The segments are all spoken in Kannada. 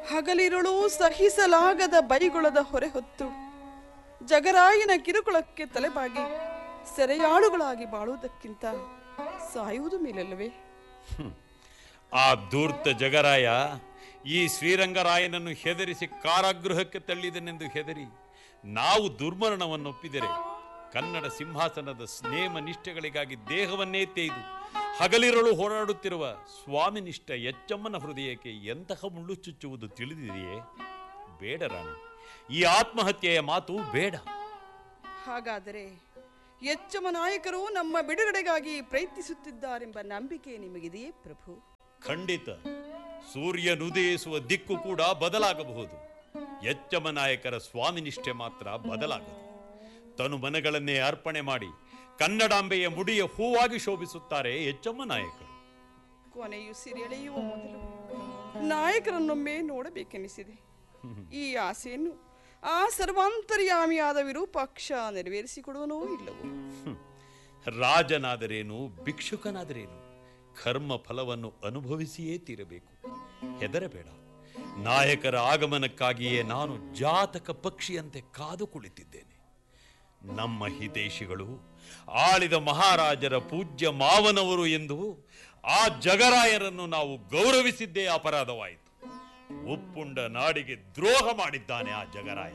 ಹಗಲಿರುಳು ಸಹಿಸಲಾಗದ ಬೈಗುಳದ ಹೊರೆ ಹೊತ್ತು ಜಗರಾಯನ ಕಿರುಕುಳಕ್ಕೆ ತಲೆಬಾಗಿ ಸೆರೆಯಾಳುಗಳಾಗಿ ಬಾಳುವುದಕ್ಕಿಂತ ಸಾಯುವುದು ಮೇಲಲ್ಲವೇ ಆ ಧೂರ್ತ ಜಗರಾಯ ಈ ಶ್ರೀರಂಗರಾಯನನ್ನು ಹೆದರಿಸಿ ಕಾರಾಗೃಹಕ್ಕೆ ತಳ್ಳಿದನೆಂದು ಹೆದರಿ ನಾವು ದುರ್ಮರಣವನ್ನು ಒಪ್ಪಿದರೆ ಕನ್ನಡ ಸಿಂಹಾಸನದ ಸ್ನೇಮ ನಿಷ್ಠೆಗಳಿಗಾಗಿ ದೇಹವನ್ನೇ ತೇಯ್ದು ಹಗಲಿರಳು ಹೋರಾಡುತ್ತಿರುವ ಸ್ವಾಮಿನಿಷ್ಠ ಎಚ್ಚಮ್ಮನ ಹೃದಯಕ್ಕೆ ಎಂತಹ ಮುಳ್ಳು ಚುಚ್ಚುವುದು ತಿಳಿದಿದೆಯೇ ಬೇಡ ರಾಣಿ ಈ ಆತ್ಮಹತ್ಯೆಯ ಮಾತು ಬೇಡ ಹಾಗಾದರೆ ಎಚ್ಚಮ ನಾಯಕರು ನಮ್ಮ ಬಿಡುಗಡೆಗಾಗಿ ಪ್ರಯತ್ನಿಸುತ್ತಿದ್ದಾರೆಂಬ ನಂಬಿಕೆ ನಿಮಗಿದೆಯೇ ಪ್ರಭು ಖಂಡಿತ ಸೂರ್ಯನುದಯಿಸುವ ದಿಕ್ಕು ಕೂಡ ಬದಲಾಗಬಹುದು ಎಚ್ಚಮ ನಾಯಕರ ಸ್ವಾಮಿನಿಷ್ಠೆ ಮಾತ್ರ ಬದಲಾಗದು ತನು ಮನಗಳನ್ನೇ ಅರ್ಪಣೆ ಮಾಡಿ ಕನ್ನಡಾಂಬೆಯ ಮುಡಿಯ ಹೂವಾಗಿ ಶೋಭಿಸುತ್ತಾರೆ ಎಚ್ಚಮ್ಮ ನಾಯಕರು ಕೊನೆಯು ಸಿರಿಯಳೆಯುವ ಮೊದಲು ನಾಯಕರನ್ನೊಮ್ಮೆ ನೋಡಬೇಕೆನಿಸಿದೆ ಈ ಆಸೆಯನ್ನು ಆ ಸರ್ವಾಂತರ್ಯಾಮಿಯಾದ ವಿರೂಪಾಕ್ಷ ನೆರವೇರಿಸಿಕೊಡುವನೋ ಇಲ್ಲವೋ ರಾಜನಾದರೇನು ಭಿಕ್ಷುಕನಾದರೇನು ಕರ್ಮ ಫಲವನ್ನು ಅನುಭವಿಸಿಯೇ ತೀರಬೇಕು ಹೆದರಬೇಡ ನಾಯಕರ ಆಗಮನಕ್ಕಾಗಿಯೇ ನಾನು ಜಾತಕ ಪಕ್ಷಿಯಂತೆ ಕಾದು ಕುಳಿತಿದ್ದೇನೆ ನಮ್ಮ ಹಿತೈಷಿಗಳು ಆಳಿದ ಮಹಾರಾಜರ ಪೂಜ್ಯ ಮಾವನವರು ಎಂದು ಆ ಜಗರಾಯರನ್ನು ನಾವು ಗೌರವಿಸಿದ್ದೇ ಅಪರಾಧವಾಯಿತು ಒಪ್ಪುಂಡ ನಾಡಿಗೆ ದ್ರೋಹ ಮಾಡಿದ್ದಾನೆ ಆ ಜಗರಾಯ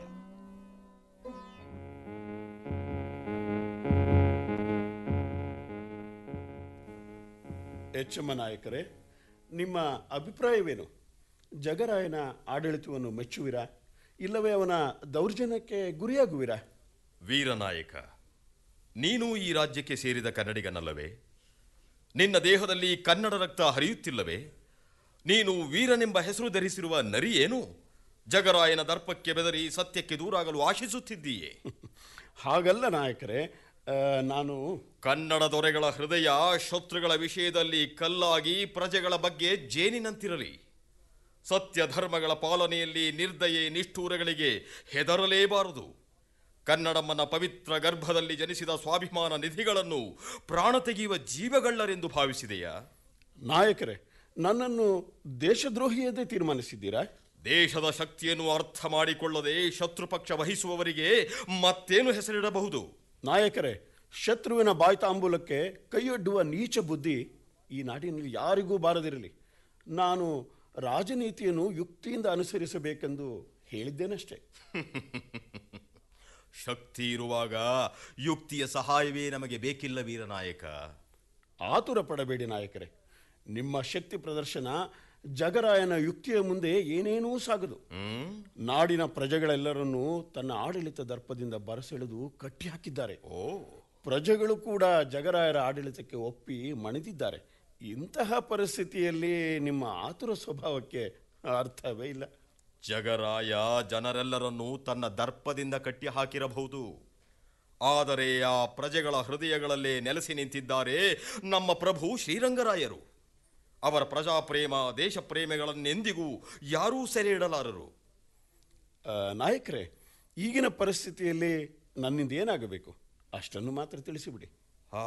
ಎಚ್ಚಮ್ಮ ನಾಯಕರೇ ನಿಮ್ಮ ಅಭಿಪ್ರಾಯವೇನು ಜಗರಾಯನ ಆಡಳಿತವನ್ನು ಮೆಚ್ಚುವಿರಾ ಇಲ್ಲವೇ ಅವನ ದೌರ್ಜನ್ಯಕ್ಕೆ ಗುರಿಯಾಗುವಿರಾ ವೀರನಾಯಕ ನೀನು ಈ ರಾಜ್ಯಕ್ಕೆ ಸೇರಿದ ಕನ್ನಡಿಗನಲ್ಲವೇ ನಿನ್ನ ದೇಹದಲ್ಲಿ ಕನ್ನಡ ರಕ್ತ ಹರಿಯುತ್ತಿಲ್ಲವೇ ನೀನು ವೀರನೆಂಬ ಹೆಸರು ಧರಿಸಿರುವ ನರಿ ಏನು ಜಗರಾಯನ ದರ್ಪಕ್ಕೆ ಬೆದರಿ ಸತ್ಯಕ್ಕೆ ದೂರಾಗಲು ಆಶಿಸುತ್ತಿದ್ದೀಯೇ ಹಾಗಲ್ಲ ನಾಯಕರೇ ಆ, ನಾನು ಕನ್ನಡ ದೊರೆಗಳ ಹೃದಯ ಶತ್ರುಗಳ ವಿಷಯದಲ್ಲಿ ಕಲ್ಲಾಗಿ ಪ್ರಜೆಗಳ ಬಗ್ಗೆ ಜೇನಿನಂತಿರಲಿ ಸತ್ಯ ಧರ್ಮಗಳ ಪಾಲನೆಯಲ್ಲಿ ನಿರ್ದಯೆ ನಿಷ್ಠೂರಗಳಿಗೆ ಹೆದರಲೇಬಾರದು ಕನ್ನಡಮ್ಮನ ಪವಿತ್ರ ಗರ್ಭದಲ್ಲಿ ಜನಿಸಿದ ಸ್ವಾಭಿಮಾನ ನಿಧಿಗಳನ್ನು ಪ್ರಾಣ ತೆಗೆಯುವ ಜೀವಗಳ್ಳರೆಂದು ಭಾವಿಸಿದೆಯಾ ನಾಯಕರೇ ನನ್ನನ್ನು ದೇಶದ್ರೋಹಿಯದೇ ತೀರ್ಮಾನಿಸಿದ್ದೀರಾ ದೇಶದ ಶಕ್ತಿಯನ್ನು ಅರ್ಥ ಮಾಡಿಕೊಳ್ಳದೆ ಶತ್ರುಪಕ್ಷ ವಹಿಸುವವರಿಗೆ ಮತ್ತೇನು ಹೆಸರಿಡಬಹುದು ನಾಯಕರೇ ಶತ್ರುವಿನ ಬಾಯ್ತಾಂಬೂಲಕ್ಕೆ ಕೈಯೊಡ್ಡುವ ನೀಚ ಬುದ್ಧಿ ಈ ನಾಡಿನಲ್ಲಿ ಯಾರಿಗೂ ಬಾರದಿರಲಿ ನಾನು ರಾಜನೀತಿಯನ್ನು ಯುಕ್ತಿಯಿಂದ ಅನುಸರಿಸಬೇಕೆಂದು ಹೇಳಿದ್ದೇನಷ್ಟೇ ಶಕ್ತಿ ಇರುವಾಗ ಯುಕ್ತಿಯ ಸಹಾಯವೇ ನಮಗೆ ಬೇಕಿಲ್ಲ ವೀರನಾಯಕ ಆತುರ ಪಡಬೇಡಿ ನಾಯಕರೇ ನಿಮ್ಮ ಶಕ್ತಿ ಪ್ರದರ್ಶನ ಜಗರಾಯನ ಯುಕ್ತಿಯ ಮುಂದೆ ಏನೇನೂ ಸಾಗದು ಹ್ಮ್ ನಾಡಿನ ಪ್ರಜೆಗಳೆಲ್ಲರನ್ನೂ ತನ್ನ ಆಡಳಿತ ದರ್ಪದಿಂದ ಬರಸೆಳೆದು ಕಟ್ಟಿ ಹಾಕಿದ್ದಾರೆ ಓ ಪ್ರಜೆಗಳು ಕೂಡ ಜಗರಾಯರ ಆಡಳಿತಕ್ಕೆ ಒಪ್ಪಿ ಮಣಿದಿದ್ದಾರೆ ಇಂತಹ ಪರಿಸ್ಥಿತಿಯಲ್ಲಿ ನಿಮ್ಮ ಆತುರ ಸ್ವಭಾವಕ್ಕೆ ಅರ್ಥವೇ ಇಲ್ಲ ಜಗರಾಯ ಜನರೆಲ್ಲರನ್ನೂ ತನ್ನ ದರ್ಪದಿಂದ ಕಟ್ಟಿ ಹಾಕಿರಬಹುದು ಆದರೆ ಆ ಪ್ರಜೆಗಳ ಹೃದಯಗಳಲ್ಲೇ ನೆಲೆಸಿ ನಿಂತಿದ್ದಾರೆ ನಮ್ಮ ಪ್ರಭು ಶ್ರೀರಂಗರಾಯರು ಅವರ ಪ್ರಜಾಪ್ರೇಮ ದೇಶಪ್ರೇಮಿಗಳನ್ನೆಂದಿಗೂ ಯಾರೂ ಸೆರೆ ಇಡಲಾರರು ಆ, ನಾಯಕರೇ ಈಗಿನ ಪರಿಸ್ಥಿತಿಯಲ್ಲಿ ನನ್ನಿಂದ ಏನಾಗಬೇಕು ಅಷ್ಟನ್ನು ಮಾತ್ರ ತಿಳಿಸಿಬಿಡಿ ಆ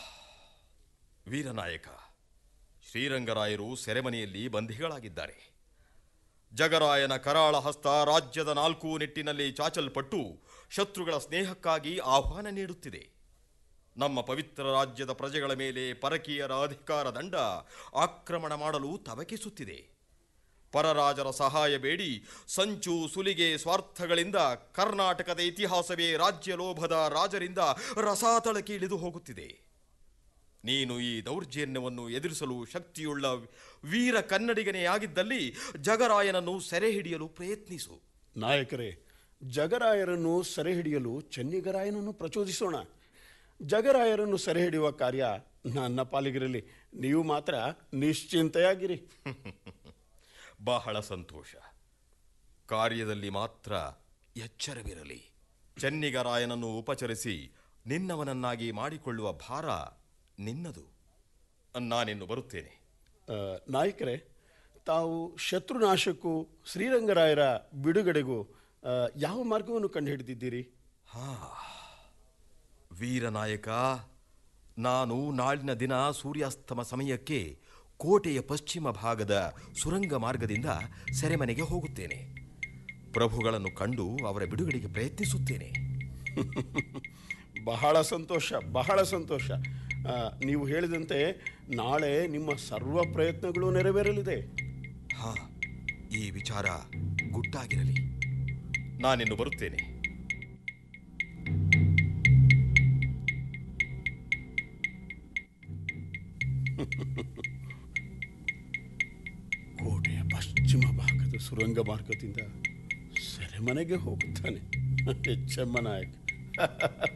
ವೀರನಾಯಕ ಶ್ರೀರಂಗರಾಯರು ಸೆರೆಮನೆಯಲ್ಲಿ ಬಂಧಿಗಳಾಗಿದ್ದಾರೆ ಜಗರಾಯನ ಕರಾಳ ಹಸ್ತ ರಾಜ್ಯದ ನಾಲ್ಕು ನಿಟ್ಟಿನಲ್ಲಿ ಚಾಚಲ್ಪಟ್ಟು ಶತ್ರುಗಳ ಸ್ನೇಹಕ್ಕಾಗಿ ಆಹ್ವಾನ ನೀಡುತ್ತಿದೆ ನಮ್ಮ ಪವಿತ್ರ ರಾಜ್ಯದ ಪ್ರಜೆಗಳ ಮೇಲೆ ಪರಕೀಯರ ಅಧಿಕಾರ ದಂಡ ಆಕ್ರಮಣ ಮಾಡಲು ತವಕಿಸುತ್ತಿದೆ ಪರರಾಜರ ಸಹಾಯ ಬೇಡಿ ಸಂಚು ಸುಲಿಗೆ ಸ್ವಾರ್ಥಗಳಿಂದ ಕರ್ನಾಟಕದ ಇತಿಹಾಸವೇ ರಾಜ್ಯ ಲೋಭದ ರಾಜರಿಂದ ರಸಾತಳಕ್ಕೆ ಇಳಿದು ಹೋಗುತ್ತಿದೆ ನೀನು ಈ ದೌರ್ಜನ್ಯವನ್ನು ಎದುರಿಸಲು ಶಕ್ತಿಯುಳ್ಳ ವೀರ ಕನ್ನಡಿಗನೇ ಆಗಿದ್ದಲ್ಲಿ ಜಗರಾಯನನ್ನು ಸೆರೆ ಹಿಡಿಯಲು ಪ್ರಯತ್ನಿಸು ನಾಯಕರೇ ಜಗರಾಯರನ್ನು ಸೆರೆ ಹಿಡಿಯಲು ಚೆನ್ನಿಗರಾಯನನ್ನು ಪ್ರಚೋದಿಸೋಣ ಜಗರಾಯರನ್ನು ಸೆರೆ ಹಿಡಿಯುವ ಕಾರ್ಯ ನನ್ನ ಪಾಲಿಗಿರಲಿ ನೀವು ಮಾತ್ರ ನಿಶ್ಚಿಂತೆಯಾಗಿರಿ ಬಹಳ ಸಂತೋಷ ಕಾರ್ಯದಲ್ಲಿ ಮಾತ್ರ ಎಚ್ಚರವಿರಲಿ ಚೆನ್ನಿಗರಾಯನನ್ನು ಉಪಚರಿಸಿ ನಿನ್ನವನನ್ನಾಗಿ ಮಾಡಿಕೊಳ್ಳುವ ಭಾರ ನಿನ್ನದು ನಾನಿನ್ನು ಬರುತ್ತೇನೆ ಆ, ನಾಯಕರೇ ತಾವು ಶತ್ರುನಾಶಕ್ಕೂ ಶ್ರೀರಂಗರಾಯರ ಬಿಡುಗಡೆಗೂ ಆ, ಯಾವ ಮಾರ್ಗವನ್ನು ಕಂಡುಹಿಡಿದಿದ್ದೀರಿ ವೀರನಾಯಕ ನಾನು ನಾಳಿನ ದಿನ ಸೂರ್ಯಾಸ್ತಮ ಸಮಯಕ್ಕೆ ಕೋಟೆಯ ಪಶ್ಚಿಮ ಭಾಗದ ಸುರಂಗ ಮಾರ್ಗದಿಂದ ಸೆರೆಮನೆಗೆ ಹೋಗುತ್ತೇನೆ ಪ್ರಭುಗಳನ್ನು ಕಂಡು ಅವರ ಬಿಡುಗಡೆಗೆ ಪ್ರಯತ್ನಿಸುತ್ತೇನೆ ಬಹಳ ಸಂತೋಷ ಬಹಳ ಸಂತೋಷ ಆ, ನೀವು ಹೇಳಿದಂತೆ ನಾಳೆ ನಿಮ್ಮ ಸರ್ವ ಪ್ರಯತ್ನಗಳು ನೆರವೇರಲಿದೆ ಹಾ ಈ ವಿಚಾರ ಗುಟ್ಟಾಗಿರಲಿ ನಾನಿನ್ನು ಬರುತ್ತೇನೆ ಕೋಟೆಯ ಪಶ್ಚಿಮ ಭಾಗದ ಸುರಂಗ ಮಾರ್ಗದಿಂದ ಸೆರೆಮನೆಗೆ ಹೋಗುತ್ತಾನೆ ಚೆಮ್ಮನಾಯಕ್